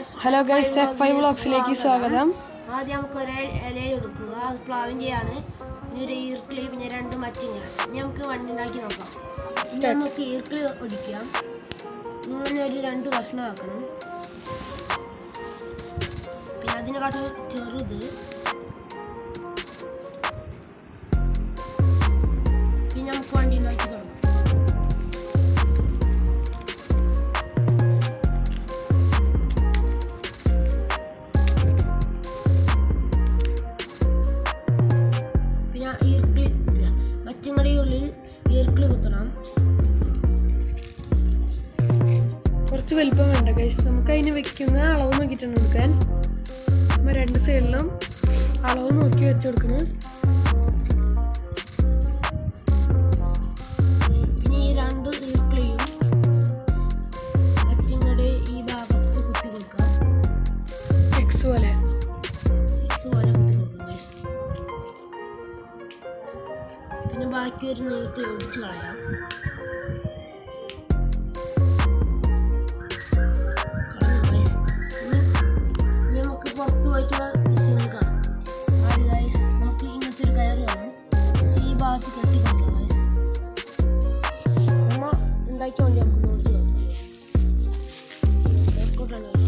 Guys hello guys F five വ്ളോഗ്സിലേക്ക് സ്വാഗതം ആദ്യം നമുക്ക് ഒരു ഇല എടുക്കുക അത് പ്ലാവിൻ്റെയാണ് പിന്നെ ഒരു ഈർക്കിളി പിന്നെ രണ്ട് മച്ചിങ്ങ ഇനി നമുക്ക് വണ്ടി ഉണ്ടാക്കി നോക്കാം ഇനി നമുക്ക് ഈർക്കിളി ഒടിക്കാം ഇങ്ങനെ ഒരു രണ്ട് കഷ്ണം ആക്കണം പിന്നെ അതിനെക്കാട്ടും ചെറുത് പിന്നെ നമുക്ക് വണ്ടി ഉണ്ടാക്കി തുടങ്ങാം പിന്നെ ഈർക്കിളി ഇല്ല മച്ചങ്ങടി ഉള്ളിൽ ഈർക്കിളി കുത്തണം കുറച്ച് വലിപ്പം വേണ്ട ഗൈസ് നമുക്ക് അതിന് വെക്കുന്ന അളവ് നോക്കിയിട്ടാണ് എടുക്കാൻ നമ്മൾ രണ്ട് സൈഡിലും അളവ് നോക്കി വെച്ച് കൊടുക്കണം പിന്നെ ഈ രണ്ട് ഈർക്കിളിയും മച്ചങ്ങടി ഈ ഭാഗത്ത് കുത്തി കൊടുക്കാം എക്സ് പോലെ എക്സ് പോലെ കുത്തി കൊടുക്കാം guys. പിന്നെ ബാക്കി ഒരു ഈർക്കിളി ഒടിച്ച് കളയാം കളഞ്ഞു guys. ഇനി ഇനി നമുക്ക് പുറത്ത് പോയിട്ടുള്ള ദൃശ്യങ്ങൾ കാണാം ആദ്യം guys നമുക്ക് ഇങ്ങനത്തെ ഒരു കയറ് വേണം എന്നിട്ട് ഈ ഭാഗത്ത് കെട്ടി കൊടുക്കാം guys. നമ്മ ഉണ്ടാക്കിയ വണ്ടി നമുക്ക് ഓടിച്ച് നോക്കാം guys. എയർപോർട്ടാണ് guys.